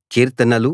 కీర్తనలు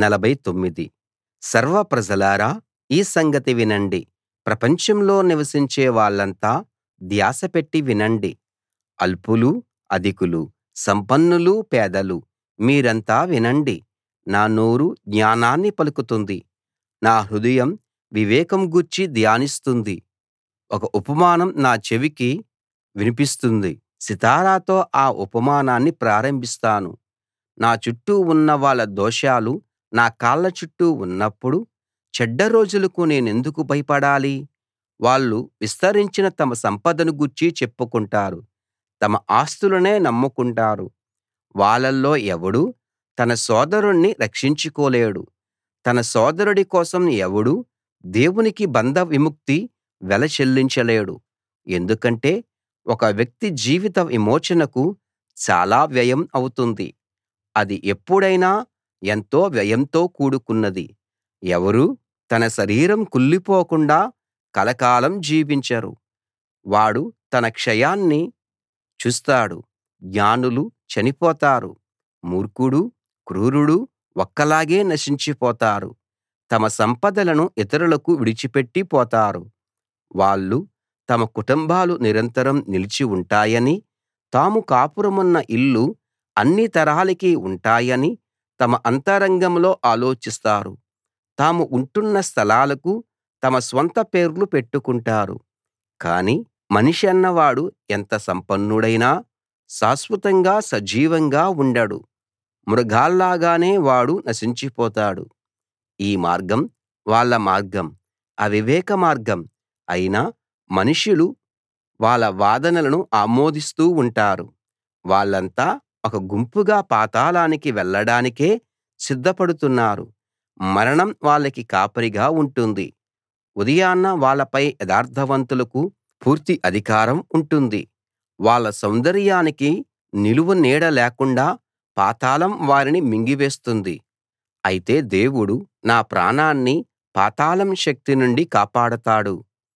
49 సర్వ ప్రజలారా ఈ సంగతి వినండి ప్రపంచంలో నివసించే వాళ్ళంతా ధ్యాస పెట్టి వినండి అల్పులూ అధికులూ సంపన్నులూ పేదలూ మీరంతా వినండి నా నోరు జ్ఞానాన్ని పలుకుతుంది నా హృదయం వివేకం గూర్చి ధ్యానిస్తుంది ఒక ఉపమానం నా చెవికి వినిపిస్తుంది సితారాతో ఆ ఉపమానాన్ని ప్రారంభిస్తాను నా చుట్టూ ఉన్నవాళ్ళ దోషాలు నా కాళ్ళ చుట్టూ ఉన్నప్పుడు చెడ్డ రోజులకు నేనెందుకు భయపడాలి వాళ్ళు విస్తరించిన తమ సంపదను గూర్చి చెప్పుకుంటారు తమ ఆస్తులనే నమ్ముకుంటారు వాళ్ళల్లో ఎవడూ తన సోదరుణ్ణి రక్షించుకోలేడు తన సోదరుడి కోసం ఎవడూ దేవునికి బంధ విముక్తి వెల చెల్లించలేడు ఎందుకంటే ఒక వ్యక్తి జీవిత విమోచనకు చాలా వ్యయం అవుతుంది అది ఎప్పుడైనా ఎంతో వ్యయంతో కూడుకున్నది ఎవరూ తన శరీరం కుళ్ళిపోకుండా కలకాలం జీవించరు వాడు తన క్షయాన్ని చూస్తాడు జ్ఞానులు చనిపోతారు మూర్ఖుడూ క్రూరుడూ ఒక్కలాగే నశించిపోతారు తమ సంపదలను ఇతరులకు విడిచిపెట్టి పోతారు వాళ్ళు తమ కుటుంబాలు నిరంతరం నిలిచి ఉంటాయనీ తాము కాపురమున్న ఇళ్ళు అన్ని తరాలకీ ఉంటాయనీ తమ అంతరంగంలో ఆలోచిస్తారు తాము ఉంటున్న స్థలాలకు తమ స్వంత పేర్లు పెట్టుకుంటారు కానీ మనిషన్నవాడు ఎంత సంపన్నుడైనా శాశ్వతంగా సజీవంగా ఉండడు మృగాల్లాగానే వాడు నశించిపోతాడు ఈ మార్గం వాళ్ళ మార్గం అవివేక మార్గం అయినా మనుషులు వాళ్ళ వాదనలను ఆమోదిస్తూ ఉంటారు వాళ్ళంతా ఒక గుంపుగా పాతాళానికి వెళ్ళడానికే సిద్ధపడుతున్నారు మరణం వాళ్ళకి కాపరిగా ఉంటుంది ఉదయాన వాళ్ళపై యథార్థవంతులకు పూర్తి అధికారం ఉంటుంది వాళ్ళ సౌందర్యానికి నిలువు నీడ లేకుండా పాతాళం వారిని మింగివేస్తుంది అయితే దేవుడు నా ప్రాణాన్ని పాతాళం శక్తి నుండి కాపాడతాడు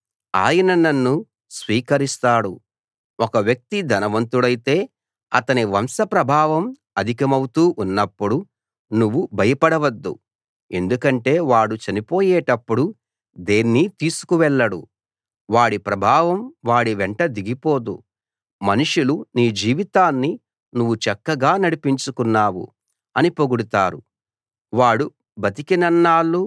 ఆయన నన్ను స్వీకరిస్తాడు ఒక వ్యక్తి ధనవంతుడైతే అతని వంశ ప్రభావం అధికమవుతూ ఉన్నప్పుడు నువ్వు భయపడవద్దు ఎందుకంటే వాడు చనిపోయేటప్పుడు దేన్నీ తీసుకువెళ్ళడు వాడి ప్రభావం వాడి వెంట దిగిపోదు మనుషులు నీ జీవితాన్ని నువ్వు చక్కగా నడిపించుకున్నావు అని పొగుడుతారు వాడు బతికినన్నాళ్ళూ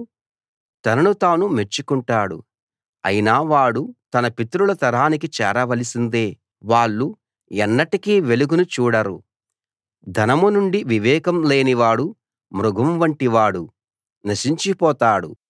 తనను తాను మెచ్చుకుంటాడు అయినా వాడు తన పితరుల తరానికి చేరవలసిందే వాళ్ళు ఎన్నటికీ వెలుగును చూడరు ధనం నుండి వివేకం లేనివాడు మృగం వంటివాడు నశించిపోతాడు